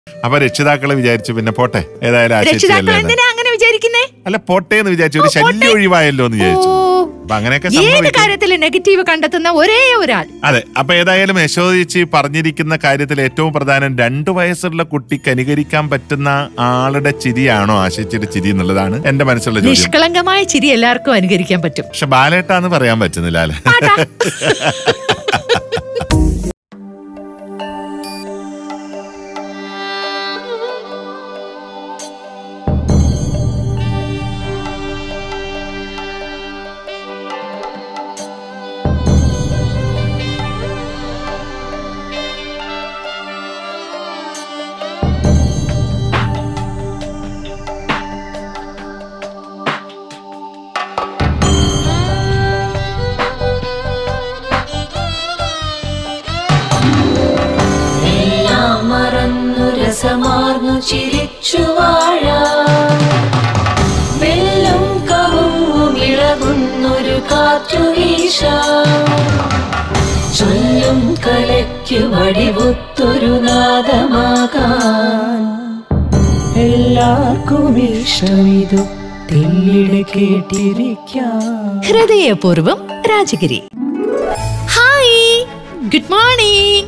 അപ്പൊ രക്ഷിതാക്കളെ വിചാരിച്ചു പിന്നെ പോട്ടെ ഏതായാലും ആ ചേച്ചി രക്ഷിതാക്കൾ അല്ലേ എന്ന്. എന്തിനാ അങ്ങനെ വിചാരിക്കുന്നേ അല്ല പോട്ടെ എന്ന് വിചാരിച്ചു ഒരു ഓ, പോട്ടെ. ശല്യം ഒഴിവായല്ലോ എന്ന് വിചാരിച്ചു ഓ, അപ്പൊ അങ്ങനെയൊക്കെ ഏത് സംഭവിക്കും കാര്യത്തിൽ നെഗറ്റീവ് കണ്ടെത്തുന്ന ഒരേ ഒരാൾ അതെ അപ്പൊ ഏതായാലും യശോദിച്ച് പറഞ്ഞിരിക്കുന്ന കാര്യത്തിൽ ഏറ്റവും പ്രധാനം രണ്ടു വയസ്സുള്ള കുട്ടിക്ക് അനുകരിക്കാൻ പറ്റുന്ന ആളുടെ ചിരിയാണോ ആശിച്ചിട്ട് ചിരി എന്നുള്ളതാണ് എന്റെ മനസ്സിലുള്ള ചോദ്യം നിഷ്കളങ്കമായ ചിരി എല്ലാവർക്കും അനുകരിക്കാൻ പറ്റും പക്ഷെ ബാലേട്ടാന്ന് പറയാൻ പറ്റുന്നില്ല അല്ലെ പാട്ടാ. എല്ലാം മറന്നു രസമാർന്നു ചിരിച്ചു വാഴ വെല്ലും കവുങ്ങും ഇളകുന്നൊരു കാറ്റു വീശ ചൊല്ലും കലയ്ക്കു വടിവുത്തൊരു നാദമാകാൻ എല്ലാവർക്കും ഇഷ്ടമിതു തെല്ലിടെ കേട്ടിരിക്കാം ഹൃദയപൂർവം രാജഗിരി ഹായ് ഗുഡ് മോർണിംഗ്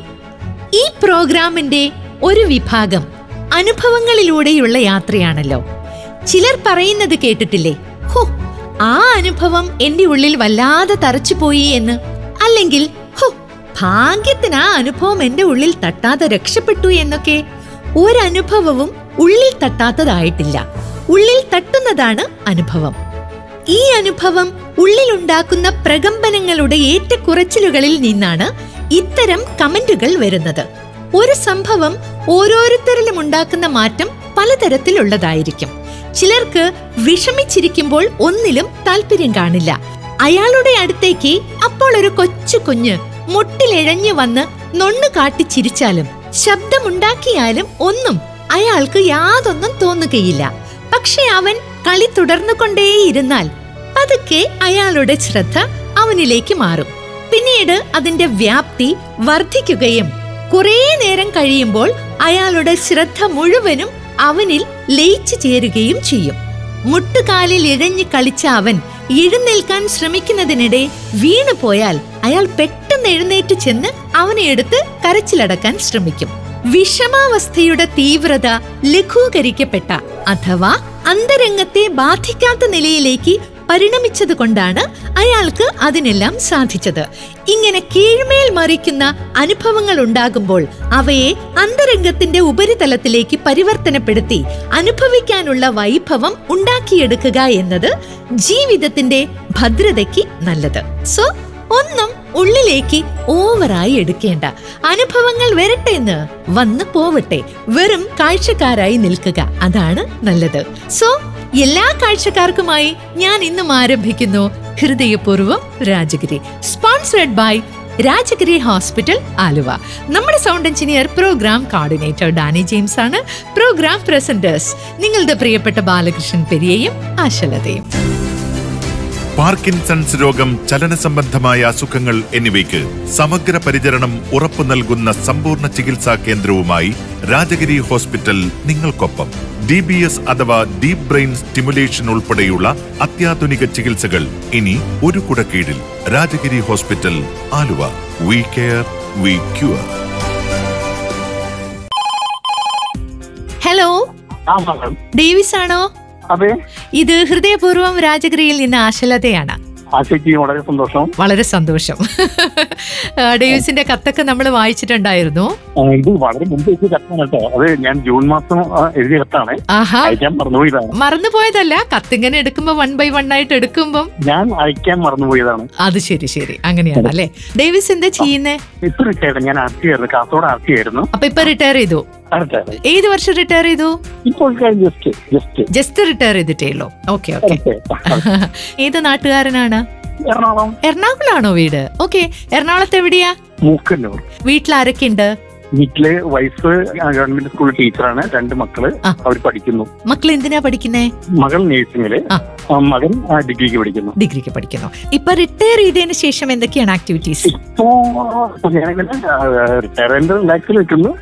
ഈ പ്രോഗ്രാമിന്റെ ഒരു വിഭാഗം അനുഭവങ്ങളിലൂടെയുള്ള യാത്രയാണല്ലോ ചിലർ പറയുന്നത് കേട്ടിട്ടില്ലേ ഹോ ആ അനുഭവം എന്റെ ഉള്ളിൽ വല്ലാതെ തറച്ചുപോയി എന്ന് അല്ലെങ്കിൽ ഹോ ഭാഗ്യത്തിന് ആ അനുഭവം എന്റെ ഉള്ളിൽ തട്ടാതെ രക്ഷപ്പെട്ടു എന്നൊക്കെ ഒരനുഭവവും ഉള്ളിൽ തട്ടാത്തതായിട്ടില്ല ഉള്ളിൽ തട്ടുന്നതാണ് അനുഭവം ഈ അനുഭവം ഉള്ളിലുണ്ടാക്കുന്ന പ്രകമ്പനങ്ങളുടെ ഏറ്റക്കുറച്ചിലുകളിൽ നിന്നാണ് ഇത്തരം കമന്റുകൾ വരുന്നത് ഒരു സംഭവം ഓരോരുത്തരിലും ഉണ്ടാക്കുന്ന മാറ്റം പലതരത്തിലുള്ളതായിരിക്കും ചിലർക്ക് വിഷമിച്ചിരിക്കുമ്പോൾ ഒന്നിലും താല്പര്യം കാണില്ല അയാളുടെ അടുത്തേക്ക് അപ്പോൾ ഒരു കൊച്ചു കുഞ്ഞ് മുട്ടിലിഴഞ്ഞു വന്ന് നൊണ്ണു കാട്ടി ചിരിച്ചാലും ശബ്ദമുണ്ടാക്കിയാലും ഒന്നും അയാൾക്ക് യാതൊന്നും തോന്നുകയില്ല പക്ഷെ അവൻ കളി തുടർന്നുകൊണ്ടേയിരുന്നാൽ പതുക്കെ അയാളുടെ ശ്രദ്ധ അവനിലേക്ക് മാറും പിന്നീട് അതിന്റെ വ്യാപ്തി വർദ്ധിക്കുകയും കുറേ നേരം കഴിയുമ്പോൾ അയാളുടെ ശ്രദ്ധ മുഴുവനും അവനിൽ ലയിച്ചു ചേരുകയും ചെയ്യും മുട്ടുകാലിൽ ഇഴഞ്ഞു കളിച്ച അവൻ എഴുന്നേൽക്കാൻ ശ്രമിക്കുന്നതിനിടെ വീണു പോയാൽ അയാൾ പെട്ടെന്ന് എഴുന്നേറ്റ് ചെന്ന് അവനെ എടുത്ത് കരച്ചിലടക്കാൻ ശ്രമിക്കും വിഷമാവസ്ഥയുടെ തീവ്രത ലഘൂകരിക്കപ്പെട്ട അഥവാ അന്തരംഗത്തെ ബാധിക്കാത്ത നിലയിലേക്ക് പരിണമിച്ചതുകൊണ്ടാണ് അയാൾക്ക് അതിനെല്ലാം സാധിച്ചത് ഇങ്ങനെ കീഴ്മേൽ മറിക്കുന്ന അനുഭവങ്ങൾ ഉണ്ടാകുമ്പോൾ അവയെ അന്തരംഗത്തിന്റെ ഉപരിതലത്തിലേക്ക് പരിവർത്തനപ്പെടുത്തി അനുഭവിക്കാനുള്ള വൈഭവം ഉണ്ടാക്കിയെടുക്കുക എന്നത് ജീവിതത്തിന്റെ ഭദ്രതയ്ക്ക് നല്ലത് സോ ഒന്നും ഉള്ളിലേക്ക് ഓവറായി എടുക്കേണ്ട അനുഭവങ്ങൾ വരട്ടെ എന്ന് വന്നു പോവട്ടെ വെറും കാഴ്ചക്കാരായി നിൽക്കുക അതാണ് നല്ലത് സോ എല്ലാ കാഴ്ചക്കാർക്കുമായി ഞാൻ ഇന്നും ആരംഭിക്കുന്നു ഹൃദയപൂർവ്വം Rajagiri sponsored by Rajagiri hospital Aluva നമ്മുടെ sound engineer program coordinator Danny James ആണ് പ്രോഗ്രാം പ്രസന്റേഴ്സ് നിങ്ങളുടെ പ്രിയപ്പെട്ട ബാലകൃഷ്ണൻ പെരിയയും ആശലതയും പാർക്കിൻസൺസ് രോഗം ചലന സംബന്ധമായ അസുഖങ്ങൾ എന്നിവയ്ക്ക് സമഗ്ര പരിചരണം ഉറപ്പു നൽകുന്ന സമ്പൂർണ്ണ ചികിത്സാ കേന്ദ്രവുമായി രാജഗിരി ഹോസ്പിറ്റൽ നിങ്ങൾക്കൊപ്പം ഡി ബി എസ് അഥവാ ഡീപ് ബ്രെയിൻ സ്റ്റിമുലേഷൻ ഉൾപ്പെടെയുള്ള അത്യാധുനിക ചികിത്സകൾ ഇനി ഒരു കുട കീഴിൽ Rajagiri hospital Aluva we care we cure hello ആ മാഡം ഡേവിസ് ആണോ അതെ ഇത് ഹൃദയപൂർവ്വം രാജഗിരിയിൽ നിന്ന് ആശലതയാണ് ആശയ്ക്ക് വളരെ സന്തോഷം വളരെ സന്തോഷം ആ, ഡേവിസിന്റെ കത്തൊക്കെ നമ്മൾ വായിച്ചിട്ടുണ്ടായിരുന്നു ആ, ഇത് വളരെ മുമ്പ് എഴുതിയ കത്താണ് കേട്ടോ അത് ഞാൻ ജൂൺ മാസം ആ, എഴുതിയ കത്താണ് ആഹാ അയക്കാൻ മറന്നുപോയതാണ് മറന്നുപോയതല്ല കത്തിങ്ങനെ എടുക്കുമ്പോ വൺ ബൈ വൺ ആയിട്ട് എടുക്കുമ്പം ഞാൻ അയക്കാൻ മറന്നുപോയതാണ് അത് ശരി ശരി അങ്ങനെയാണ് അല്ലേ ഡേവിസ് എന്താ ചെയ്യുന്നേ ഇപ്പൊ റിട്ടയർഡ് ഞാൻ ആർ ടി ആയിരുന്നു കാസർഗോഡ് ആർ ടി ആയിരുന്നു അപ്പൊ ഇപ്പൊ റിട്ടയർ ചെയ്തു റിട്ടയർഡ് ഏത് വർഷം റിട്ടയർ ചെയ്തു ഇപ്പോൾ ജസ്റ്റ് ജസ്റ്റ് ജസ്റ്റ് റിട്ടയർ ചെയ്തിട്ടേ ഉള്ളൂ ഓക്കെ ഓക്കെ ഏത് നാട്ടുകാരനാണ് എറണാകുളം എറണാകുളമാണോ വീട് ഓക്കെ എറണാകുളത്ത് എവിടെയാ മൂക്കന്നൂർ വീട്ടിലാരൊക്കെ ഉണ്ട് വീട്ടില് വൈഫ് ഗവൺമെന്റ് സ്കൂൾ ടീച്ചറാണ് രണ്ട് മക്കള് ആ. അവർ പഠിക്കുന്നു മക്കൾ എന്തിനാ പഠിക്കുന്നേ മകൾ നേഴ്സിംഗില് ആ. ആ, മകൻ ആ, ഡിഗ്രിക്ക് പഠിക്കുന്നു ഡിഗ്രിക്ക് പഠിക്കുന്നു ഇപ്പൊ റിട്ടയർ ചെയ്തതിന് ശേഷം എന്തൊക്കെയാണ് ആക്ടിവിറ്റീസ് ഇപ്പോ ഞാനിങ്ങനെ റിട്ടയർമെന്റ് റിലാക്സിൽ വെക്കുന്നു ആ.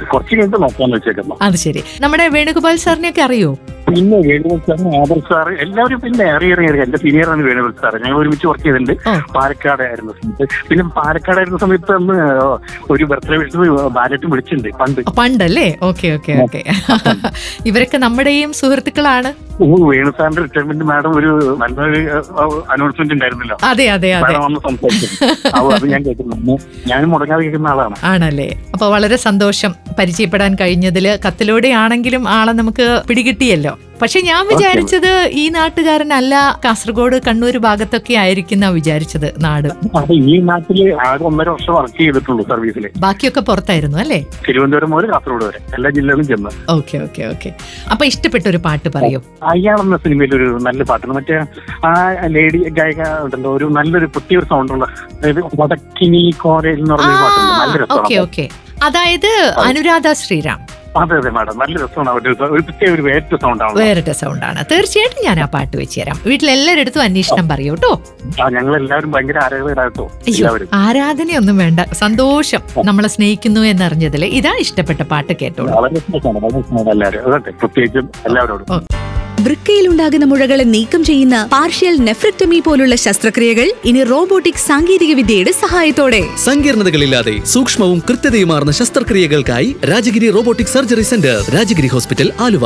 കുറച്ച് കഴിഞ്ഞിട്ട് നോക്കാന്ന് വെച്ചേക്കുന്നു അത് ശരി നമ്മുടെ വേണുഗോപാൽ സാറിനെയൊക്കെ അറിയോ പിന്നെ വേണുഗോപാൽ സാറിന് ആദർ സാർ എല്ലാവരും പിന്നെ അറിയ അറിയ എന്റെ സീനിയറാണ് വേണുഗോപാൽ സാർ ഞങ്ങൾ ഒരുമിച്ച് വർക്ക് ചെയ്തിട്ടുണ്ട് ഓ. പാലക്കാട് ആയിരുന്ന സമയത്ത് പിന്നെ പാലക്കാട് ആയിരുന്ന സമയത്ത് അന്ന് ഒരു ബർത്ത്ഡേ വിളിച്ചത് ബാലറ്റും വിളിച്ചിട്ടുണ്ട് പണ്ട് പണ്ടല്ലേ ഓക്കെ ഓക്കെ ഓക്കെ ഇവരൊക്കെ നമ്മുടെയും സുഹൃത്തുക്കളാണ് ഓ, വേണു സാറിന്റെ റിട്ടയർമെന്റ് മാഡം ഒരു നല്ലൊരു അനൗൺസ്മെന്റ് ഉണ്ടായിരുന്നല്ലോ അതെ അതെ അതെ മാഡം വന്ന് സംസാരിച്ചു അപ്പോൾ അത് ഞാൻ കേൾക്കുന്നു ഞാനും മുടങ്ങാതെ കേൾക്കുന്ന ആളാണ് ആണല്ലേ അപ്പൊ വളരെ സന്തോഷം പരിചയപ്പെടാൻ കഴിഞ്ഞതില് കത്തിലൂടെയാണെങ്കിലും ആളെ നമുക്ക് പിടികിട്ടിയല്ലോ പക്ഷെ ഞാൻ വിചാരിച്ചത് ഈ നാട്ടുകാരനല്ല കാസർഗോഡ് കണ്ണൂർ ഭാഗത്തൊക്കെ ആയിരിക്കുന്ന വിചാരിച്ചത് നാട് അപ്പൊ ഈ നാട്ടില് ആകെ ഒന്നര വർഷം വർക്ക് ചെയ്തിട്ടുള്ളൂ സർവീസിൽ ബാക്കിയൊക്കെ പുറത്തായിരുന്നു അല്ലേ തിരുവനന്തപുരം മുതൽ കാസർഗോഡ് വരെ എല്ലാ ജില്ലകളിലും ചെന്ന് ഓക്കെ ഓക്കെ ഓക്കെ അപ്പൊ ഇഷ്ടപ്പെട്ട ഒരു പാട്ട് പറയൂ അയാളെന്ന സിനിമയിൽ ഒരു നല്ല പാട്ടാണ് മറ്റേ ആ ലേഡി ഗായിക ഉണ്ടല്ലോ ഒരു നല്ലൊരു പ്രത്യേക ഒരു സൗണ്ടുള്ള അതായത് വടക്കിനി കോരയിൽ എന്ന് ആ പറഞ്ഞ പാട്ടുണ്ട് നല്ല ഓക്കെ രസമാണ് ഓക്കെ അതായത് അനുരാധ ശ്രീറാം അതെ അതെ മാഡം നല്ല രസമാണ് അവരുടെ ഒരു- ഒരു പ്രത്യേക ഒരു വേറ്റ സൗണ്ടാണ് വേറിട്ട സൗണ്ടാണ് തീർച്ചയായിട്ടും ഞാൻ ആ പാട്ട് വെച്ച് തരാം വീട്ടിലെല്ലാവരുടെ അന്വേഷണം പറയൂ കേട്ടോ ആ ഞങ്ങൾ എല്ലാവരും ഭയങ്കര ആരാധകരായിട്ടോ അയ്യോ എല്ലാവരും ആരാധനയൊന്നും വേണ്ട സന്തോഷം നമ്മളെ സ്നേഹിക്കുന്നു എന്നറിഞ്ഞതിൽ ഇതാ ഇഷ്ടപ്പെട്ട പാട്ട് കേട്ടോളൂ വളരെ രസമാണ് വളരെ രസമാണ് എല്ലാവരും അതെ പ്രത്യേകിച്ചും എല്ലാവരോടും വൃക്കയിലുണ്ടാകുന്ന മുഴകളെ നീക്കം ചെയ്യുന്ന പാർഷ്യൽ നെഫ്രക്ടമി പോലുള്ള ശസ്ത്രക്രിയകൾ ഇനി റോബോട്ടിക് സാങ്കേതിക വിദ്യയുടെ സഹായത്തോടെ സങ്കീർണതകളില്ലാതെ സൂക്ഷ്മവും കൃത്യതയുമാർന്ന ശസ്ത്രക്രിയകൾക്കായി Rajagiri robotic surgery centre Rajagiri hospital Aluva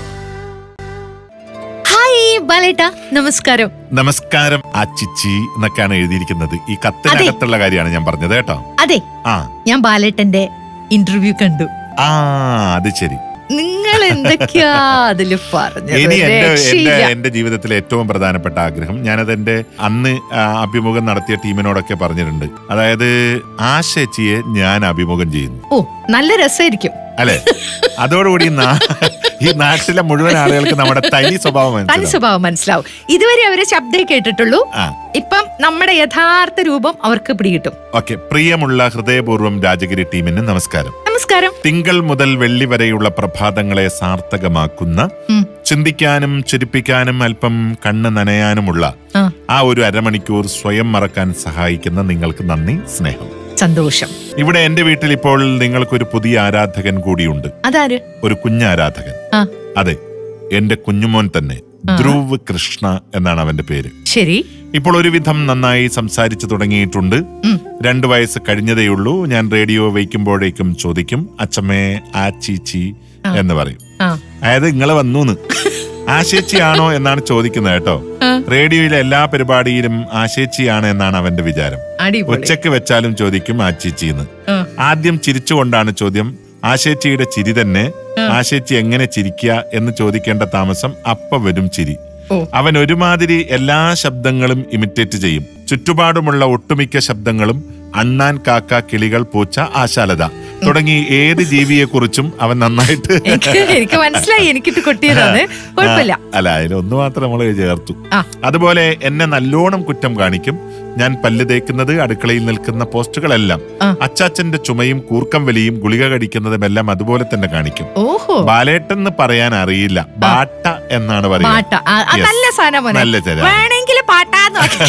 hi ബാലേട്ട നമസ്കാരം നമസ്കാരം അച്ചിച്ചി എന്നൊക്കെയാണ് എഴുതിയിരിക്കുന്നത് ഈ കത്തിനകത്തുള്ള കാര്യമാണ് ഞാൻ പറഞ്ഞത് കേട്ടോ അതെ ആ ഞാൻ ബാലേട്ടന്റെ ഇന്റർവ്യൂ കണ്ടു ആ അത് ശരി നിങ്ങൾ എന്തൊക്കെയാ അതില് പറഞ്ഞത് ഇനി എന്റെ എന്റെ രക്ഷയില്ല. എന്റെ ജീവിതത്തിലെ ഏറ്റവും പ്രധാനപ്പെട്ട ആഗ്രഹം ഞാനത് എന്റെ അന്ന് ആ, അഭിമുഖം നടത്തിയ ടീമിനോടൊക്കെ പറഞ്ഞിട്ടുണ്ട് അതായത് ആശേച്ചിയെ ഞാൻ അഭിമുഖം ചെയ്യുന്നു ഓ നല്ല രസമായിരിക്കും അല്ലെ അതോടുകൂടി ഈ നാ- ഈ നാട്ടിലെ മുഴുവൻ ആളുകൾക്ക് നമ്മുടെ തനി സ്വഭാവം തനി മനസ്സിലാവും സ്വഭാവം മനസ്സിലാവും ഇതുവരെ അവരെ ശബ്ദേ കേട്ടിട്ടുള്ളൂ ആ ഇപ്പം നമ്മുടെ യഥാർത്ഥ രൂപം അവർക്ക് പിടികിട്ടും ഓക്കെ പ്രിയമുള്ള ഹൃദയപൂർവ്വം രാജഗിരി ടീമിന് നമസ്കാരം നമസ്കാരം തിങ്കൾ മുതൽ വെള്ളി വരെയുള്ള പ്രഭാതങ്ങളെ സാർത്ഥകമാക്കുന്ന ഉം. ചിന്തിക്കാനും ചിരിപ്പിക്കാനും അല്പം കണ്ണ് നനയാനുമുള്ള ആ. ആ ഒരു അരമണിക്കൂർ സ്വയം മറക്കാൻ സഹായിക്കുന്ന നിങ്ങൾക്ക് നന്ദി സ്നേഹം സന്തോഷം ഇവിടെ എന്റെ വീട്ടിൽ ഇപ്പോൾ നിങ്ങൾക്കൊരു പുതിയ ആരാധകൻ കൂടിയുണ്ട് അതാര് ഒരു കുഞ്ഞാരാധകൻ ആ അതെ എന്റെ കുഞ്ഞുമോൻ തന്നെ ധ്രുവ് കൃഷ്ണ എന്നാണ് അവന്റെ പേര് ശരി ഇപ്പോൾ ഒരുവിധം നന്നായി സംസാരിച്ചു തുടങ്ങിയിട്ടുണ്ട് ഉം. രണ്ടു വയസ്സ് കഴിഞ്ഞതേയുള്ളൂ ഞാൻ റേഡിയോ വയ്ക്കുമ്പോഴേക്കും ചോദിക്കും അച്ചമ്മേ ആ ചീച്ചി എന്ന് പറയും ആ അതായത് ഇങ്ങളെ വന്നൂന്ന് ആശേച്ചിയാണോ എന്നാണ് ചോദിക്കുന്നത് കേട്ടോ ആ. റേഡിയോയിലെ എല്ലാ പരിപാടിയിലും ആശേച്ചിയാണ് എന്നാണ് അവന്റെ വിചാരം അടിപൊളി ഉച്ചക്ക് വെച്ചാലും ചോദിക്കും ആച്ചേച്ചിന്ന് ആ. ആദ്യം ചിരിച്ചുകൊണ്ടാണ് ചോദ്യം ആശേച്ചിയുടെ ചിരി തന്നെ ആശേച്ചി എങ്ങനെ ചിരിക്കുക എന്ന് ചോദിക്കേണ്ട താമസം അപ്പ വരും ചിരി ഓ. അവൻ ഒരുമാതിരി എല്ലാ ശബ്ദങ്ങളും ഇമിറ്റേറ്റ് ചെയ്യും ചുറ്റുപാടുമുള്ള ഒട്ടുമിക്ക ശബ്ദങ്ങളും അണ്ണാൻ കാക്ക കിളികൾ പൂച്ച ആശാലത തുടങ്ങി ഏത് ജീവിയെക്കുറിച്ചും അവൻ നന്നായിട്ട് എനിക്ക് എനിക്ക് മനസ്സിലായി എനിക്കിട്ട് കൊട്ടിയതാണ് കുഴപ്പമില്ല ആ, അല്ല അതിൽ ഒന്ന് മാത്രം നമ്മൾ ചേർത്തു ആ. അതുപോലെ എന്നെ നല്ലോണം കുറ്റം കാണിക്കും ഞാൻ പല്ല് തേക്കുന്നത് അടുക്കളയിൽ നിൽക്കുന്ന പോസ്റ്റുകളെല്ലാം ആ. അച്ചാച്ചന്റെ ചുമയും കൂർക്കം വലിയും ഗുളിക കടിക്കുന്നതും എല്ലാം അതുപോലെ തന്നെ കാണിക്കും ഓഹോ ബാലേട്ടെന്ന് പറയാൻ അറിയില്ല ബാട്ട എന്നാണ് പറയുക പാട്ട ആ, ആ, Yes. നല്ല സാധനം മോനെ നല്ല ചര വേണമെങ്കിൽ പാട്ടാന്ന് നോക്കി.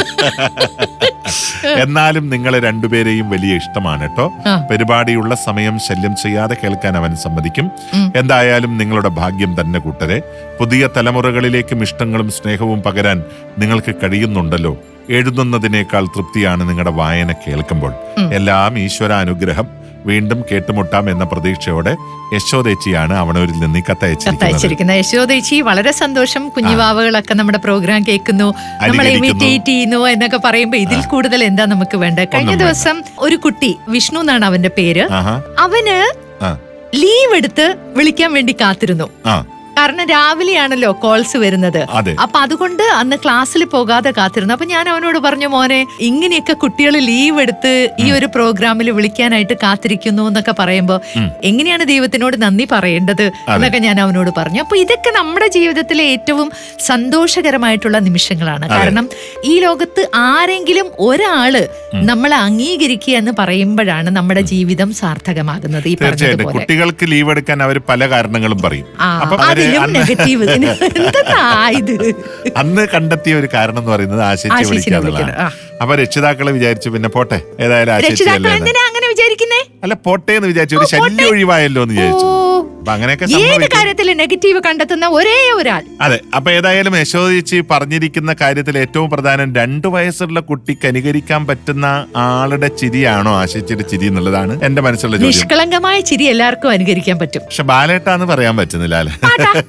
എന്നാലും നിങ്ങളെ രണ്ടുപേരെയും വലിയ ഇഷ്ടമാണ് കേട്ടോ ആ. പരിപാടിയുള്ള സമയം ശല്യം ചെയ്യാതെ കേൾക്കാൻ അവൻ സമ്മതിക്കും ഉം. എന്തായാലും നിങ്ങളുടെ ഭാഗ്യം തന്നെ കൂട്ടരെ പുതിയ തലമുറകളിലേക്കും ഇഷ്ടങ്ങളും സ്നേഹവും പകരാൻ നിങ്ങൾക്ക് കഴിയുന്നുണ്ടല്ലോ എഴുതുന്നതിനേക്കാൾ തൃപ്തിയാണ് നിങ്ങളുടെ വായന കേൾക്കുമ്പോൾ ഉം. എല്ലാം ഈശ്വര അനുഗ്രഹം വീണ്ടും കേട്ടുമുട്ടാം എന്ന പ്രതീക്ഷയോടെ യശോദേച്ചിയാണ് അവണൂരിൽ നിന്ന് ഈ കത്തയച്ചിരിക്കുന്നത് കത്തയച്ചിരിക്കുന്ന യശോദേച്ചി വളരെ സന്തോഷം കുഞ്ഞുവാവകളൊക്കെ നമ്മുടെ പ്രോഗ്രാം കേൾക്കുന്നു നമ്മളെ അനുകരിക്കുന്നു. ഇമിറ്റേറ്റ് ചെയ്യുന്നു എന്നൊക്കെ പറയുമ്പോ ഇതിൽ കൂടുതൽ എന്താ നമുക്ക് വേണ്ടത് കഴിഞ്ഞ ഒന്നും വേണ്ട. ദിവസം ഒരു കുട്ടി വിഷ്ണു എന്നാണ് അവന്റെ പേര് ആഹാ അവന് ആ. ലീവ് എടുത്ത് വിളിക്കാൻ വേണ്ടി കാത്തിരുന്നു ആ കാരണം രാവിലെയാണല്ലോ കോൾസ് വരുന്നത് അതെ അപ്പൊ അതുകൊണ്ട് അന്ന് ക്ലാസ്സിൽ പോകാതെ കാത്തിരുന്നു അപ്പൊ ഞാൻ അവനോട് പറഞ്ഞു മോനെ ഇങ്ങനെയൊക്കെ കുട്ടികൾ ലീവ് എടുത്ത് ഈ ഒരു പ്രോഗ്രാമിൽ വിളിക്കാനായിട്ട് കാത്തിരിക്കുന്നു എന്നൊക്കെ പറയുമ്പോ ഉം. എങ്ങനെയാണ് ദൈവത്തിനോട് നന്ദി പറയേണ്ടത് എന്നൊക്കെ ഞാൻ അവനോട് പറഞ്ഞു അപ്പൊ ഇതൊക്കെ നമ്മുടെ ജീവിതത്തിലെ ഏറ്റവും സന്തോഷകരമായിട്ടുള്ള നിമിഷങ്ങളാണ് കാരണം ഈ ലോകത്ത് ആരെങ്കിലും ഒരാള് നമ്മളെ അംഗീകരിക്കുക എന്ന് പറയുമ്പോഴാണ് നമ്മുടെ ജീവിതം സാർത്ഥകമാകുന്നത് ഈ തീർച്ചയായിട്ടും പറഞ്ഞതുപോലെ കുട്ടികൾക്ക് ലീവ് എടുക്കാൻ അവർ പല കാരണങ്ങളും പറയും ആ, അപ്പൊ അവര് അതില് വീണ്ടും അന്ന് നെഗറ്റീവ് എന്താ ഇത് അന്ന് കണ്ടെത്തിയ ഒരു കാരണം എന്ന് പറയുന്നത് ആശിച്ച് ആശിച്ചിനെ വിളിക്കാന്നുള്ളതാണ് വിളിക്കണം, അപ്പൊ രക്ഷിതാക്കളെ വിചാരിച്ചു പിന്നെ പോട്ടെ ഏതായാലും രക്ഷിതാക്കൾ ആശിച്ചല്ലേ എന്തിനാ അങ്ങനെ വിചാരിക്കുന്നേ അല്ല പോട്ടെ എന്ന് വിചാരിച്ചു ഒരു ഓ, പോട്ടെ. ശല്യം ഒഴിവായല്ലോ എന്ന് വിചാരിച്ചു ഓ. അപ്പൊ അങ്ങനെയൊക്കെ ഏത് സംഭവിക്കും കാര്യത്തിൽ നെഗറ്റീവ് കണ്ടെത്തുന്ന ഒരേ ഒരാൾ അതെ അപ്പൊ ഏതായാലും യശോദിച്ച് പറഞ്ഞിരിക്കുന്ന കാര്യത്തിൽ ഏറ്റവും പ്രധാനം രണ്ടു വയസ്സുള്ള കുട്ടിക്ക് അനുകരിക്കാൻ പറ്റുന്ന ആളുടെ ചിരിയാണോ ആശിച്ചിട്ട് ചിരി എന്നുള്ളതാണ് എന്റെ മനസ്സിലുള്ള ചോദ്യം നിഷ്കളങ്കമായ ചിരി എല്ലാവർക്കും അനുകരിക്കാൻ പറ്റും പക്ഷെ ബാലേട്ടാന്ന് പറയാൻ പറ്റുന്നില്ല അല്ലെ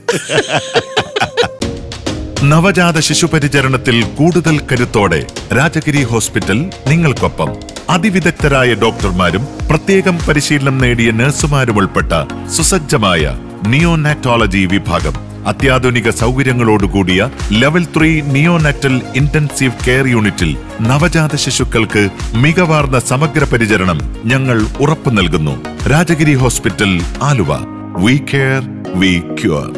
നവജാത ശിശുപരിചരണത്തിൽ കൂടുതൽ കരുത്തോടെ രാജഗിരി ഹോസ്പിറ്റൽ നിങ്ങൾക്കൊപ്പം അതിവിദഗ്ധരായ ഡോക്ടർമാരും പ്രത്യേകം പരിശീലനം നേടിയ നഴ്സുമാരും ഉൾപ്പെട്ട സുസജ്ജമായ നിയോനാറ്റോളജി വിഭാഗം അത്യാധുനിക സൗകര്യങ്ങളോടുകൂടിയ level three neonatal intensive care യൂണിറ്റിൽ നവജാത ശിശുക്കൾക്ക് മികവാർന്ന സമഗ്ര പരിചരണം ഞങ്ങൾ ഉറപ്പു നൽകുന്നു Rajagiri hospital Aluva we care we cure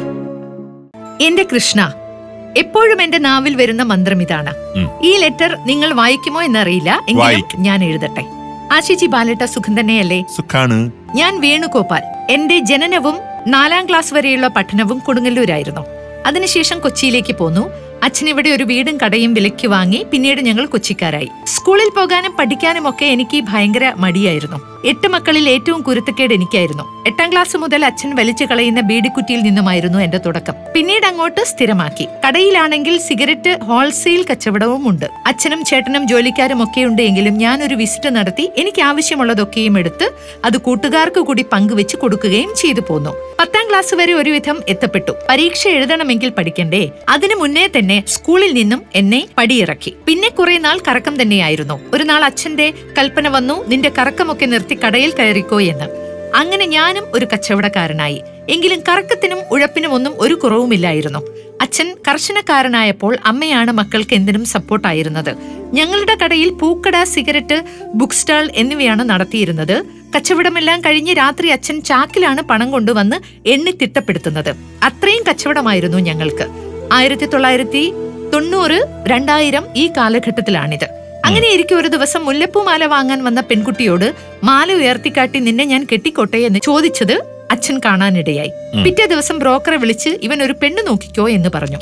എന്റെ കൃഷ്ണ എപ്പോഴും എന്റെ നാവിൽ വരുന്ന മന്ത്രം ഇതാണ് ഉം. ഈ ലെറ്റർ നിങ്ങൾ വായിക്കുമോ എന്നറിയില്ല എങ്കിലും വായിക്കും. ഞാൻ എഴുതട്ടെ ആശിജി ബാലേട്ട സുഖം തന്നെയല്ലേ സുഖാണ് ഞാൻ വേണുഗോപാൽ എന്റെ ജനനവും നാലാം ക്ലാസ് വരെയുള്ള പഠനവും കൊടുങ്ങല്ലൂരായിരുന്നു അതിനുശേഷം കൊച്ചിയിലേക്ക് പോന്നു അച്ഛൻ ഇവിടെ ഒരു വീടും കടയും വിലയ്ക്ക് വാങ്ങി പിന്നീട് ഞങ്ങൾ കൊച്ചിക്കാരായി സ്കൂളിൽ പോകാനും പഠിക്കാനും ഒക്കെ എനിക്ക് ഭയങ്കര മടിയായിരുന്നു എട്ട് മക്കളിൽ ഏറ്റവും കുരുത്തക്കേട് എനിക്കായിരുന്നു എട്ടാം ക്ലാസ് മുതൽ അച്ഛൻ വലിച്ചു കളയുന്ന ബീഡിക്കുറ്റിയിൽ നിന്നുമായിരുന്നു എന്റെ തുടക്കം പിന്നീട് അങ്ങോട്ട് സ്ഥിരമാക്കി കടയിലാണെങ്കിൽ സിഗരറ്റ് ഹോൾസെയിൽ കച്ചവടവും ഉണ്ട് അച്ഛനും ചേട്ടനും ജോലിക്കാരും ഒക്കെ ഉണ്ട് എങ്കിലും ഞാൻ ഒരു വിസിറ്റ് നടത്തി എനിക്ക് ആവശ്യമുള്ളതൊക്കെയും എടുത്ത് അത് കൂട്ടുകാർക്ക് കൂടി പങ്കുവെച്ച് കൊടുക്കുകയും ചെയ്തു പോന്നു പത്താം ക്ലാസ് വരെ ഒരുവിധം എത്തപ്പെട്ടു പരീക്ഷ എഴുതണമെങ്കിൽ പഠിക്കണ്ടേ അതിനു മുന്നേ തന്നെ സ്കൂളിൽ നിന്നും എന്നെ പടിയിറക്കി പിന്നെ കുറെ നാൾ കറക്കം തന്നെയായിരുന്നു ഒരു നാൾ അച്ഛന്റെ കൽപ്പന വന്നു നിന്റെ കറക്കമൊക്കെ നിർത്തി കടയിൽ കയറിക്കോ എന്ന് അങ്ങനെ ഞാനും ഒരു കച്ചവടക്കാരനായി എങ്കിലും കറക്കത്തിനും ഉഴപ്പിനും ഒന്നും ഒരു കുറവുമില്ലായിരുന്നു അച്ഛൻ കർശനക്കാരനായപ്പോൾ അമ്മയാണ് മക്കൾക്ക് എന്തിനും സപ്പോർട്ടായിരുന്നത് ഞങ്ങളുടെ കടയിൽ പൂക്കട സിഗരറ്റ് ബുക്ക് സ്റ്റാൾ എന്നിവയാണ് നടത്തിയിരുന്നത് കച്ചവടമെല്ലാം കഴിഞ്ഞ് രാത്രി അച്ഛൻ ചാക്കിലാണ് പണം കൊണ്ടുവന്ന് എണ്ണി തിട്ടപ്പെടുത്തുന്നത് അത്രയും കച്ചവടമായിരുന്നു ഞങ്ങൾക്ക് ആയിരത്തി തൊള്ളായിരത്തി തൊണ്ണൂറ് രണ്ടായിരം ഈ കാലഘട്ടത്തിലാണിത് അങ്ങനെ ഇരിക്കെ ഒരു ദിവസം മുല്ലപ്പൂ മാല വാങ്ങാൻ വന്ന പെൺകുട്ടിയോട് മാല ഉയർത്തിക്കാട്ടി നിന്നെ ഞാൻ കെട്ടിക്കോട്ടെ എന്ന് ചോദിച്ചത് അച്ഛൻ കാണാനിടയായി പിറ്റേ ദിവസം ബ്രോക്കറെ വിളിച്ച് ഇവൻ ഒരു പെണ്ണ് നോക്കിക്കോ എന്ന് പറഞ്ഞു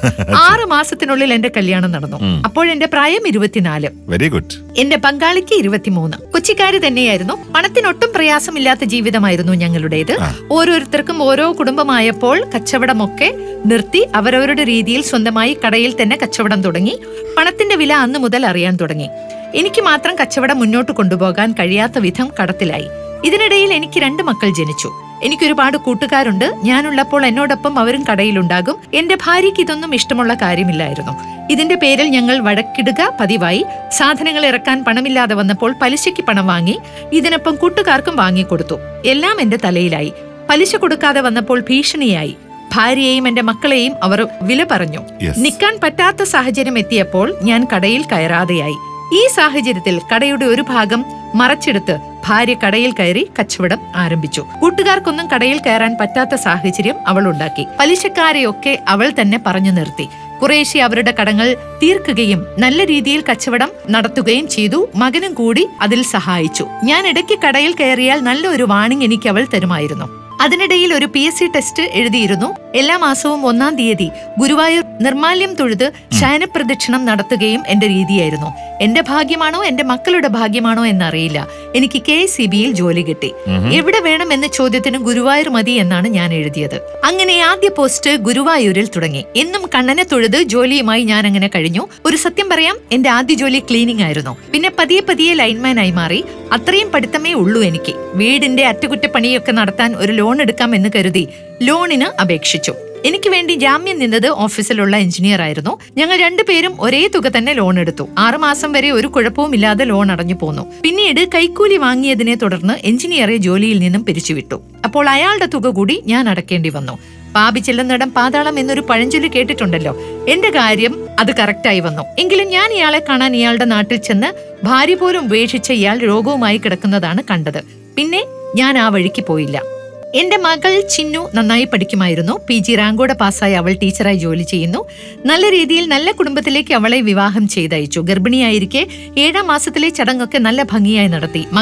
ആറ് മാസത്തിനുള്ളിൽ എന്റെ കല്യാണം നടന്നു അപ്പോഴെന്റെ പ്രായം ഇരുപത്തിനാല് വെരി ഗുഡ് എന്റെ പങ്കാളിക്ക് ഇരുപത്തിമൂന്ന് കൊച്ചിക്കാരി തന്നെയായിരുന്നു പണത്തിനൊട്ടും പ്രയാസമില്ലാത്ത ജീവിതമായിരുന്നു ഞങ്ങളുടേത് ഓരോരുത്തർക്കും ഓരോ കുടുംബമായപ്പോൾ കച്ചവടമൊക്കെ നിർത്തി അവരവരുടെ രീതിയിൽ സ്വന്തമായി കടയിൽ തന്നെ കച്ചവടം തുടങ്ങി പണത്തിന്റെ വില അന്ന് മുതൽ അറിയാൻ തുടങ്ങി എനിക്ക് മാത്രം കച്ചവടം മുന്നോട്ട് കൊണ്ടുപോകാൻ കഴിയാത്ത വിധം കടത്തിലായി ഇതിനിടയിൽ എനിക്ക് രണ്ട് മക്കൾ ജനിച്ചു എനിക്ക് ഒരുപാട് കൂട്ടുകാരുണ്ട് ഞാനുള്ളപ്പോൾ എന്നോടൊപ്പം അവരും കടയിലുണ്ടാകും എന്റെ ഭാര്യയ്ക്ക് ഇതൊന്നും ഇഷ്ടമുള്ള കാര്യമില്ലായിരുന്നു ഇതിന്റെ പേരിൽ ഞങ്ങൾ വഴക്കിടുക പതിവായി സാധനങ്ങൾ ഇറക്കാൻ പണമില്ലാതെ വന്നപ്പോൾ പലിശയ്ക്ക് പണം വാങ്ങി ഇതിനൊപ്പം കൂട്ടുകാർക്കും വാങ്ങിക്കൊടുത്തു എല്ലാം എന്റെ തലയിലായി പലിശ കൊടുക്കാതെ വന്നപ്പോൾ ഭീഷണിയായി ഭാര്യയെയും എന്റെ മക്കളെയും അവർ വില പറഞ്ഞു Yes. നിൽക്കാൻ പറ്റാത്ത സാഹചര്യം എത്തിയപ്പോൾ ഞാൻ കടയിൽ കയറാതെയായി ഈ സാഹചര്യത്തിൽ കടയുടെ ഒരു ഭാഗം മറച്ചെടുത്ത് ഭാര്യ കടയിൽ കയറി കച്ചവടം ആരംഭിച്ചു കൂട്ടുകാർക്കൊന്നും കടയിൽ കയറാൻ പറ്റാത്ത സാഹചര്യം അവൾ ഉണ്ടാക്കി പലിശക്കാരെയൊക്കെ അവൾ തന്നെ പറഞ്ഞു നിർത്തി കുറേശ്ശെ അവരുടെ കടങ്ങൾ തീർക്കുകയും നല്ല രീതിയിൽ കച്ചവടം നടത്തുകയും ചെയ്തു മകനും കൂടി അതിൽ സഹായിച്ചു ഞാൻ ഇടയ്ക്ക് കടയിൽ കയറിയാൽ നല്ലൊരു വാണിംഗ് എനിക്ക് അവൾ തരുമായിരുന്നു അതിനിടയിൽ ഒരു പി എസ് സി ടെസ്റ്റ് എഴുതിയിരുന്നു എല്ലാ മാസവും ഒന്നാം തീയതി ഗുരുവായൂർ നിർമാല്യം തൊഴുത് ശയനപ്രദക്ഷിണം നടത്തുകയും എന്റെ രീതിയായിരുന്നു എന്റെ ഭാഗ്യമാണോ എന്റെ മക്കളുടെ ഭാഗ്യമാണോ എന്നറിയില്ല എനിക്ക് കെ സി ബിയിൽ ജോലി കിട്ടി എവിടെ വേണം എന്ന ചോദ്യത്തിന് ഗുരുവായൂർ മതി എന്നാണ് ഞാൻ എഴുതിയത് അങ്ങനെ ആദ്യ പോസ്റ്റ് ഗുരുവായൂരിൽ തുടങ്ങി എന്നും കണ്ണനെ തൊഴുത് ജോലിയുമായി ഞാൻ അങ്ങനെ കഴിഞ്ഞു ഒരു സത്യം പറയാം എന്റെ ആദ്യ ജോലി ക്ലീനിംഗ് ആയിരുന്നു പിന്നെ പതിയെ പതിയെ ലൈൻമാനായി മാറി അത്രയും പഠിത്തമേ ഉള്ളൂ എനിക്ക് വീടിന്റെ അറ്റകുറ്റപ്പണിയൊക്കെ നടത്താൻ ഒരു ലോൺ എടുക്കാം എന്ന് കരുതി ലോണിന് അപേക്ഷിച്ചു എനിക്ക് വേണ്ടി ജാമ്യം നിന്നത് ഓഫീസിലുള്ള എഞ്ചിനീയർ ആയിരുന്നു ഞങ്ങൾ രണ്ടുപേരും ഒരേ തുക തന്നെ ലോൺ എടുത്തു ആറുമാസം വരെ ഒരു കുഴപ്പവും ഇല്ലാതെ ലോൺ അടഞ്ഞു പോന്നു പിന്നീട് കൈക്കൂലി വാങ്ങിയതിനെ തുടർന്ന് എഞ്ചിനീയറെ ജോലിയിൽ നിന്നും പിരിച്ചുവിട്ടു അപ്പോൾ അയാളുടെ തുക കൂടി ഞാൻ അടക്കേണ്ടി വന്നു പാപി ചെല്ലുന്നിടം പാതാളം എന്നൊരു പഴഞ്ചൊല്ലി കേട്ടിട്ടുണ്ടല്ലോ എന്റെ കാര്യം അത് കറക്റ്റായി വന്നു എങ്കിലും ഞാൻ ഇയാളെ കാണാൻ ഇയാളുടെ നാട്ടിൽ ചെന്ന് ഭാര്യ പോലും ഉപേക്ഷിച്ച ഇയാൾ രോഗവുമായി കിടക്കുന്നതാണ് കണ്ടത് പിന്നെ ഞാൻ ആ വഴിക്ക് പോയില്ല എന്റെ മകൾ ചിന്നു നന്നായി പഠിക്കുമായിരുന്നു പി ജി റാങ്കോടെ പാസ്സായി അവൾ ടീച്ചറായി ജോലി ചെയ്യുന്നു നല്ല രീതിയിൽ നല്ല കുടുംബത്തിലേക്ക് അവളെ വിവാഹം ചെയ്തയച്ചു ഗർഭിണിയായിരിക്കെ ഏഴാം മാസത്തിലെ ചടങ്ങൊക്കെ നല്ല ഭംഗിയായി നടത്തി മകനും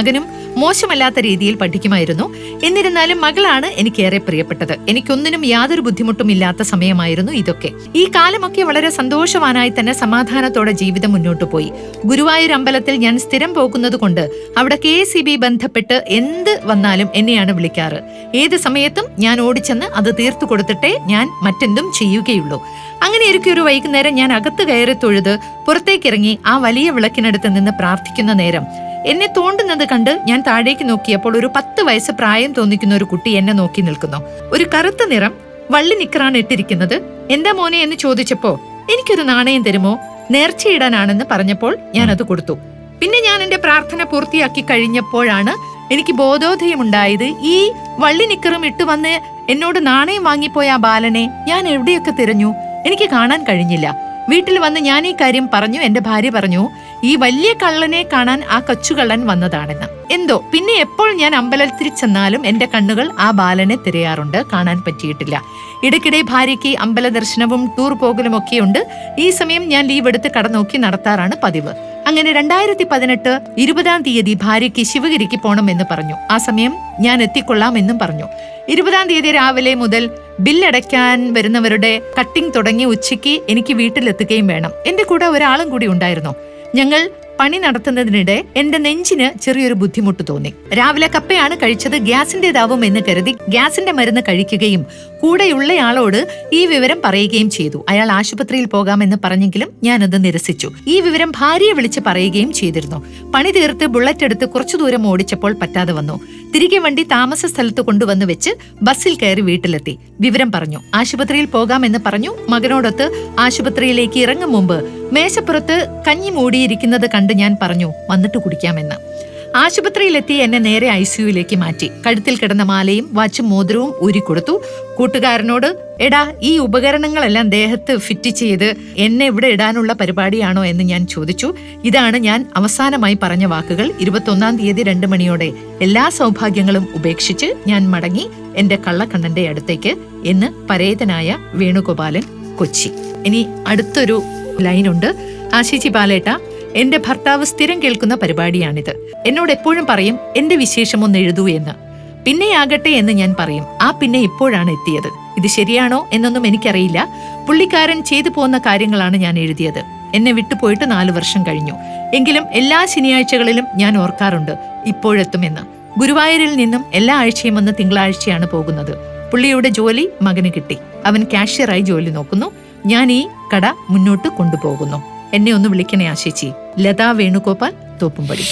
മോശമല്ലാത്ത രീതിയിൽ പഠിക്കുമായിരുന്നു എന്നിരുന്നാലും മകളാണ് എനിക്കേറെ പ്രിയപ്പെട്ടത് എനിക്കൊന്നിനും യാതൊരു ബുദ്ധിമുട്ടും ഇല്ലാത്ത സമയമായിരുന്നു ഇതൊക്കെ ഈ കാലമൊക്കെ വളരെ സന്തോഷവാനായി തന്നെ സമാധാനത്തോടെ ജീവിതം മുന്നോട്ട് പോയി ഗുരുവായൂർ അമ്പലത്തിൽ ഞാൻ സ്ഥിരം പോകുന്നത് കൊണ്ട് അവിടെ കെ സി ബി ബന്ധപ്പെട്ട് എന്ത് വന്നാലും എന്നെയാണ് വിളിക്കാറ് ഏത് സമയത്തും ഞാൻ ഓടിച്ചെന്ന് അത് തീർത്തു കൊടുത്തിട്ടേ ഞാൻ മറ്റെന്തും ചെയ്യുകയുള്ളൂ അങ്ങനെ ഇരിക്കെ ഒരു വൈകുന്നേരം ഞാൻ അകത്ത് കയറി തൊഴുത് പുറത്തേക്കിറങ്ങി ആ വലിയ വിളക്കിനടുത്ത് നിന്ന് പ്രാർത്ഥിക്കുന്ന നേരം എന്നെ തോണ്ടുന്നത് കണ്ട് ഞാൻ താഴേക്ക് നോക്കിയപ്പോൾ ഒരു പത്ത് വയസ്സ് പ്രായം തോന്നിക്കുന്ന ഒരു കുട്ടി എന്നെ നോക്കി നിൽക്കുന്നു ഒരു കറുത്ത നിറം വള്ളി നിക്കറാണ് ഇട്ടിരിക്കുന്നത് എന്താ മോനെ എന്ന് ചോദിച്ചപ്പോ എനിക്കൊരു നാണയം തരുമോ നേർച്ചയിടാനാണെന്ന് പറഞ്ഞപ്പോൾ ഞാൻ അത് കൊടുത്തു പിന്നെ ഞാൻ എന്റെ പ്രാർത്ഥന പൂർത്തിയാക്കി കഴിഞ്ഞപ്പോഴാണ് എനിക്ക് ബോധോദയമുണ്ടായത് ഈ വള്ളി നിക്കറും ഇട്ട് വന്ന് എന്നോട് നാണയം വാങ്ങിപ്പോയ ആ ബാലനെ ഞാൻ എവിടെയൊക്കെ തിരഞ്ഞു എനിക്ക് കാണാൻ കഴിഞ്ഞില്ല വീട്ടിൽ വന്ന് ഞാൻ ഈ കാര്യം പറഞ്ഞു എന്റെ ഭാര്യ പറഞ്ഞു ഈ വലിയ കള്ളനെ കാണാൻ ആ കൊച്ചുകള്ളൻ വന്നതാണെന്ന് എന്തോ പിന്നെ എപ്പോൾ ഞാൻ അമ്പലത്തിൽ ചെന്നാലും എന്റെ കണ്ണുകൾ ആ ബാലനെ തിരയാറുണ്ട് കാണാൻ പറ്റിയിട്ടില്ല ഇടയ്ക്കിടെ ഭാര്യയ്ക്ക് അമ്പല ദർശനവും ടൂർ പോകലും ഒക്കെയുണ്ട് ഈ സമയം ഞാൻ ലീവ് എടുത്ത് കട നോക്കി നടത്താറാണ് പതിവ് അങ്ങനെ രണ്ടായിരത്തി പതിനെട്ട് ഇരുപതാം തീയതി ഭാര്യയ്ക്ക് ശിവഗിരിക്ക് പോണമെന്ന് പറഞ്ഞു ആ സമയം ഞാൻ എത്തിക്കൊള്ളാം എന്നും പറഞ്ഞു ഇരുപതാം തീയതി രാവിലെ മുതൽ ബില്ലടയ്ക്കാൻ വരുന്നവരുടെ കട്ടിംഗ് തുടങ്ങി ഉച്ചയ്ക്ക് എനിക്ക് വീട്ടിലെത്തുകയും വേണം എന്റെ കൂടെ ഒരാളും കൂടി ഉണ്ടായിരുന്നു ഞങ്ങൾ പണി നടത്തുന്നതിനിടെ എന്റെ നെഞ്ചിന് ചെറിയൊരു ബുദ്ധിമുട്ട് തോന്നി രാവിലെ കപ്പയാണ് കഴിച്ചത് ഗ്യാസിന്റേതാവും എന്ന് കരുതി ഗ്യാസിന്റെ മരുന്ന് കഴിക്കുകയും കൂടെയുള്ളയാളോട് ഈ വിവരം പറയുകയും ചെയ്തു അയാൾ ആശുപത്രിയിൽ പോകാമെന്ന് പറഞ്ഞെങ്കിലും ഞാനത് നിരസിച്ചു ഈ വിവരം ഭാര്യയെ വിളിച്ച് പറയുകയും ചെയ്തിരുന്നു പണി തീർത്ത് ബുള്ളറ്റ് എടുത്ത് കുറച്ചു ദൂരം ഓടിച്ചപ്പോൾ പറ്റാതെ വന്നു തിരികെ വണ്ടി താമസ സ്ഥലത്ത് കൊണ്ടുവന്ന് വെച്ച് ബസ്സിൽ കയറി വീട്ടിലെത്തി വിവരം പറഞ്ഞു ആശുപത്രിയിൽ പോകാമെന്ന് പറഞ്ഞു മകനോടൊത്ത് ആശുപത്രിയിലേക്ക് ഇറങ്ങും മുമ്പ് മേശപ്പുറത്ത് കഞ്ഞി മൂടിയിരിക്കുന്നത് കണ്ട് ഞാൻ പറഞ്ഞു വന്നിട്ട് കുടിക്കാമെന്ന് ആശുപത്രിയിലെത്തി എന്നെ നേരെ ഐ സിയുയിലേക്ക് മാറ്റി കഴുത്തിൽ കിടന്ന മാലയും വാച്ചും മോതിരവും ഊരിക്കൊടുത്തു കൂട്ടുകാരനോട് എടാ ഈ ഉപകരണങ്ങളെല്ലാം ദേഹത്ത് ഫിറ്റ് ചെയ്ത് എന്നെ ഇവിടെ ഇടാനുള്ള പരിപാടിയാണോ എന്ന് ഞാൻ ചോദിച്ചു ഇതാണ് ഞാൻ അവസാനമായി പറഞ്ഞ വാക്കുകൾ ഇരുപത്തൊന്നാം തീയതി രണ്ടു മണിയോടെ എല്ലാ സൗഭാഗ്യങ്ങളും ഉപേക്ഷിച്ച് ഞാൻ മടങ്ങി എന്റെ കള്ളക്കണ്ണന്റെ അടുത്തേക്ക് എന്ന് പരേതനായ വേണുഗോപാലൻ കൊച്ചി ഇനി അടുത്തൊരു ലൈനുണ്ട് ആശിച്ചി ബാലേട്ട എന്റെ ഭർത്താവ് സ്ഥിരം കേൾക്കുന്ന പരിപാടിയാണിത് എന്നോട് എപ്പോഴും പറയും എന്റെ വിശേഷം ഒന്ന് എഴുതൂ എന്ന് പിന്നെയാകട്ടെ എന്ന് ഞാൻ പറയും ആ പിന്നെ ഇപ്പോഴാണ് എത്തിയത് ഇത് ശരിയാണോ എന്നൊന്നും എനിക്കറിയില്ല പുള്ളിക്കാരൻ ചെയ്തു പോകുന്ന കാര്യങ്ങളാണ് ഞാൻ എഴുതിയത് എന്നെ വിട്ടുപോയിട്ട് നാലു വർഷം കഴിഞ്ഞു എങ്കിലും എല്ലാ ശനിയാഴ്ചകളിലും ഞാൻ ഓർക്കാറുണ്ട് ഇപ്പോഴെത്തുമെന്ന് ഗുരുവായൂരിൽ നിന്നും എല്ലാ ആഴ്ചയും വന്ന് തിങ്കളാഴ്ചയാണ് പോകുന്നത് പുള്ളിയുടെ ജോലി മകന് കിട്ടി അവൻ കാഷ്യറായി ജോലി നോക്കുന്നു ഞാൻ ഈ കട മുന്നോട്ട് കൊണ്ടുപോകുന്നു എന്നെ ഒന്ന് വിളിക്കണേ ആശിച്ചി ലതാ വേണുഗോപാൽ തോപ്പുംപടി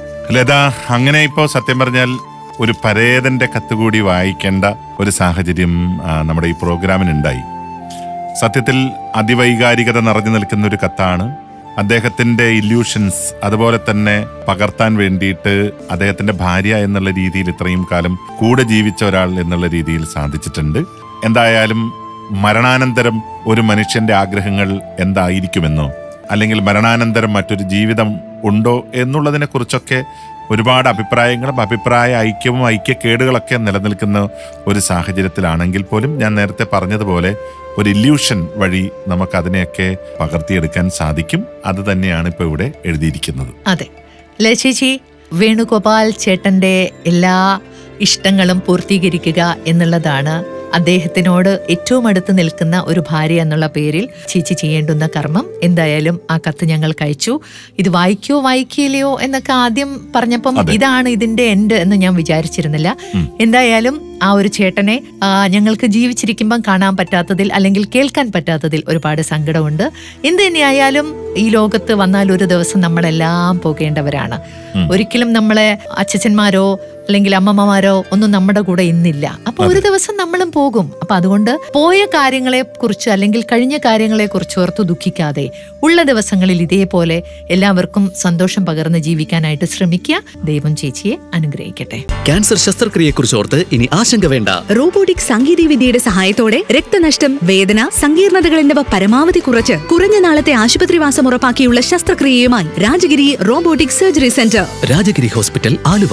ലത അങ്ങനെ ഇപ്പോ സത്യം പറഞ്ഞാൽ ഒരു പരേതന്റെ കത്ത് കൂടി വായിക്കേണ്ട ഒരു സാഹചര്യം ആ, നമ്മുടെ ഈ പ്രോഗ്രാമിനുണ്ടായി സത്യത്തിൽ അതിവൈകാരികത നിറഞ്ഞു നിൽക്കുന്ന ഒരു കത്താണ് അദ്ദേഹത്തിന്റെ ഇല്യൂഷൻസ് അതുപോലെ തന്നെ പകർത്താൻ വേണ്ടിയിട്ട് അദ്ദേഹത്തിന്റെ ഭാര്യ എന്നുള്ള രീതിയിൽ ഇത്രയും കാലം കൂടെ ജീവിച്ച ഒരാൾ എന്നുള്ള രീതിയിൽ സാധിച്ചിട്ടുണ്ട് എന്തായാലും മരണാനന്തരം ഒരു മനുഷ്യന്റെ ആഗ്രഹങ്ങൾ എന്തായിരിക്കുമെന്നോ അല്ലെങ്കിൽ മരണാനന്തരം മറ്റൊരു ജീവിതം ഉണ്ടോ എന്നുള്ളതിനെ കുറിച്ചൊക്കെ ഒരുപാട് അഭിപ്രായങ്ങളും അഭിപ്രായ ഐക്യവും ഐക്യക്കേടുകളൊക്കെ നിലനിൽക്കുന്ന ഒരു സാഹചര്യത്തിലാണെങ്കിൽ പോലും ഞാൻ നേരത്തെ പറഞ്ഞതുപോലെ ഒരു ഇല്യൂഷൻ വഴി നമുക്ക് അതിനെയൊക്കെ പകർത്തിയെടുക്കാൻ സാധിക്കും അത് തന്നെയാണ് ഇപ്പോൾ ഇവിടെ എഴുതിയിരിക്കുന്നത് അതെ ലചേച്ചി വേണുഗോപാൽ ചേട്ടന്റെ എല്ലാ ഇഷ്ടങ്ങളും പൂർത്തീകരിക്കുക എന്നുള്ളതാണ് അദ്ദേഹത്തിനോട് ഏറ്റവും അടുത്ത് നിൽക്കുന്ന ഒരു ഭാര്യ എന്നുള്ള പേരിൽ ചേച്ചി ചെയ്യേണ്ടുന്ന കർമ്മം എന്തായാലും ആ കത്ത് ഞങ്ങൾ കഴിച്ചു ഇത് വായിക്കോ വായിക്കില്ലയോ എന്നൊക്കെ ആദ്യം പറഞ്ഞപ്പം അതെ. ഇതാണ് ഇതിന്റെ എൻഡ് എന്ന് ഞാൻ വിചാരിച്ചിരുന്നില്ല എന്തായാലും ആ ഒരു ചേട്ടനെ ആ, ഞങ്ങൾക്ക് ജീവിച്ചിരിക്കുമ്പം കാണാൻ പറ്റാത്തതിൽ അല്ലെങ്കിൽ കേൾക്കാൻ പറ്റാത്തതിൽ ഒരുപാട് സങ്കടമുണ്ട് എന്ത് തന്നെയായാലും ഈ ലോകത്ത് വന്നാൽ ഒരു ദിവസം നമ്മളെല്ലാം പോകേണ്ടവരാണ് ഒരിക്കലും നമ്മളെ അച്ഛച്ചന്മാരോ അല്ലെങ്കിൽ അമ്മമ്മമാരോ ഒന്നും നമ്മുടെ കൂടെ ഇന്നില്ല അപ്പൊ ഒരു ദിവസം നമ്മളും പോകും അപ്പൊ അതുകൊണ്ട് പോയ കാര്യങ്ങളെ കുറിച്ച് അല്ലെങ്കിൽ കഴിഞ്ഞ കാര്യങ്ങളെ കുറിച്ച് ഓർത്ത് ദുഃഖിക്കാതെ ഉള്ള ദിവസങ്ങളിൽ ഇതേപോലെ എല്ലാവർക്കും സന്തോഷം പകർന്ന് ജീവിക്കാനായിട്ട് ശ്രമിക്കുക ദൈവം ചേച്ചിയെ അനുഗ്രഹിക്കട്ടെ ക്യാൻസർ ശസ്ത്രക്രിയയെക്കുറിച്ച് ഓർത്ത് ഇനി ആശങ്ക വേണ്ട റോബോട്ടിക് സാങ്കേതിക വിദ്യയുടെ സഹായത്തോടെ രക്തനഷ്ടം വേദന സങ്കീർണതകൾ എന്നിവ പരമാവധി കുറച്ച് കുറഞ്ഞ നാളത്തെ ആശുപത്രിവാസം ഉറപ്പാക്കിയുള്ള ശസ്ത്രക്രിയയുമായി Rajagiri robotic surgery centre Rajagiri hospital Aluva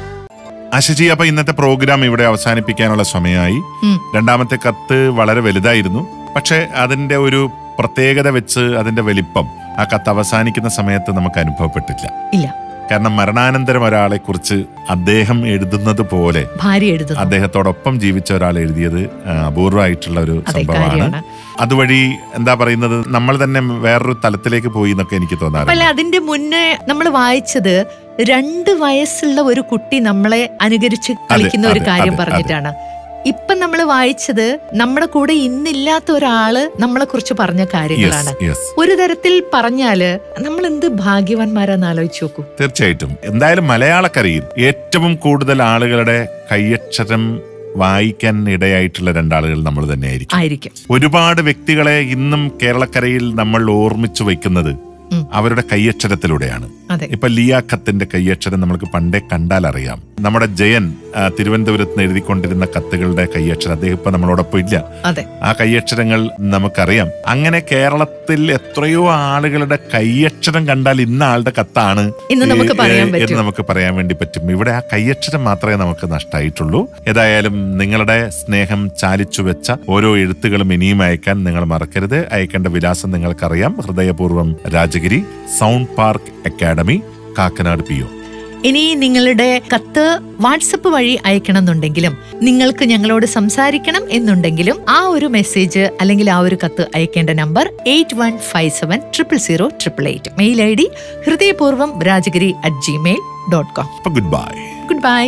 അശജി അപ്പൊ ഇന്നത്തെ പ്രോഗ്രാം ഇവിടെ അവസാനിപ്പിക്കാനുള്ള സമയമായി ഉം. രണ്ടാമത്തെ കത്ത് വളരെ വലുതായിരുന്നു പക്ഷെ അതിന്റെ ഒരു പ്രത്യേകത വെച്ച് അതിന്റെ വലിപ്പം ആ കത്ത് അവസാനിക്കുന്ന സമയത്ത് നമുക്ക് അനുഭവപ്പെട്ടില്ല ഇല്ല കാരണം മരണാനന്തരം ഒരാളെ കുറിച്ച് അദ്ദേഹം എഴുതുന്നത് പോലെ ഭാര്യ എഴുതുന്നു അദ്ദേഹത്തോടൊപ്പം ജീവിച്ച ഒരാൾ എഴുതിയത് ആ, അപൂർവമായിട്ടുള്ള ഒരു അതെ, സംഭവമാണ് കാര്യമാണ്. അതുവഴി എന്താ പറയുന്നത് നമ്മൾ തന്നെ വേറൊരു തലത്തിലേക്ക് പോയി എന്നൊക്കെ എനിക്ക് അല്ല തോന്നാറുണ്ട് അതിന്റെ മുന്നേ നമ്മൾ വായിച്ചത് രണ്ട് വയസ്സുള്ള ഒരു കുട്ടി നമ്മളെ അനുകരിച്ച് കളിക്കുന്ന ഒരു അതെ, കാര്യം അതെ, പറഞ്ഞിട്ടാണ് ഇപ്പൊ നമ്മൾ വായിച്ചത് നമ്മുടെ കൂടെ ഇന്നില്ലാത്ത ഒരാള് നമ്മളെ കുറിച്ച് പറഞ്ഞ കാര്യങ്ങളാണ് യെസ് യെസ് ഒരു തരത്തിൽ പറഞ്ഞാല് നമ്മൾ എന്ത് ഭാഗ്യവാന്മാരാന്ന് ആലോചിച്ച് നോക്കൂ തീർച്ചയായിട്ടും എന്തായാലും മലയാളക്കരയിൽ ഏറ്റവും കൂടുതൽ ആളുകളുടെ കയ്യക്ഷരം വായിക്കാൻ ഇടയായിട്ടുള്ള രണ്ടാളുകൾ നമ്മൾ തന്നെയായിരിക്കും ആയിരിക്കും ഒരുപാട് വ്യക്തികളെ ഇന്നും കേരളക്കരയിൽ നമ്മൾ ഓർമ്മിച്ചു വയ്ക്കുന്നത് ഉം. അവരുടെ കയ്യക്ഷരത്തിലൂടെയാണ് അതെ ഇപ്പൊ ലിയാഖത്തിന്റെ കയ്യക്ഷരം നമ്മൾക്ക് പണ്ടേ കണ്ടാൽ അറിയാം നമ്മുടെ ജയൻ ആ, തിരുവനന്തപുരത്ത് നിന്ന് എഴുതിക്കൊണ്ടിരുന്ന കത്തുകളുടെ കയ്യക്ഷരം അദ്ദേഹം ഇപ്പൊ നമ്മളോടൊപ്പം ഇല്ല അതെ ആ കയ്യക്ഷരങ്ങൾ നമുക്കറിയാം അങ്ങനെ കേരളത്തിൽ എത്രയോ ആളുകളുടെ കയ്യക്ഷരം കണ്ടാൽ ഇന്ന ആളുടെ കത്താണ് ഇന്ന് നമുക്ക് ഏ, പറയാൻ എന്ന് പറ്റും. നമുക്ക് പറയാൻ വേണ്ടി പറ്റും ഇവിടെ ആ കയ്യക്ഷരം മാത്രമേ നമുക്ക് നഷ്ടമായിട്ടുള്ളൂ ഏതായാലും നിങ്ങളുടെ സ്നേഹം ചാലിച്ചു വെച്ച ഓരോ എഴുത്തുകളും ഇനിയും അയക്കാൻ നിങ്ങൾ മറക്കരുത് അയക്കേണ്ട വിലാസം നിങ്ങൾക്കറിയാം ഹൃദയപൂർവ്വം Rajagiri sound park academy Kakkanad P O ഇനി നിങ്ങളുടെ കത്ത് വാട്സപ്പ് വഴി അയക്കണമെന്നുണ്ടെങ്കിലും നിങ്ങൾക്ക് ഞങ്ങളോട് സംസാരിക്കണം എന്നുണ്ടെങ്കിലും ആ ഒരു മെസ്സേജ് അല്ലെങ്കിൽ ആ ഒരു കത്ത് അയക്കേണ്ട number eight one five seven triple zero triple eight mail I D ഹൃദയപൂർവ്വം Rajagiri at gmail dot com അപ്പൊ ഗുഡ് ബൈ ഗുഡ് ബൈ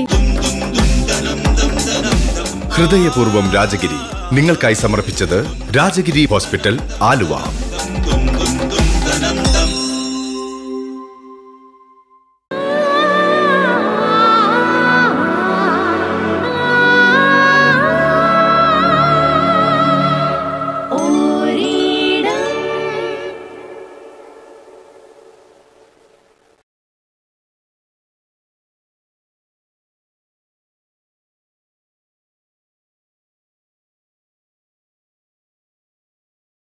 ഹൃദയപൂർവ്വം രാജഗിരി നിങ്ങൾക്കായി സമർപ്പിച്ചത് രാജഗിരി ഹോസ്പിറ്റൽ ആലുവ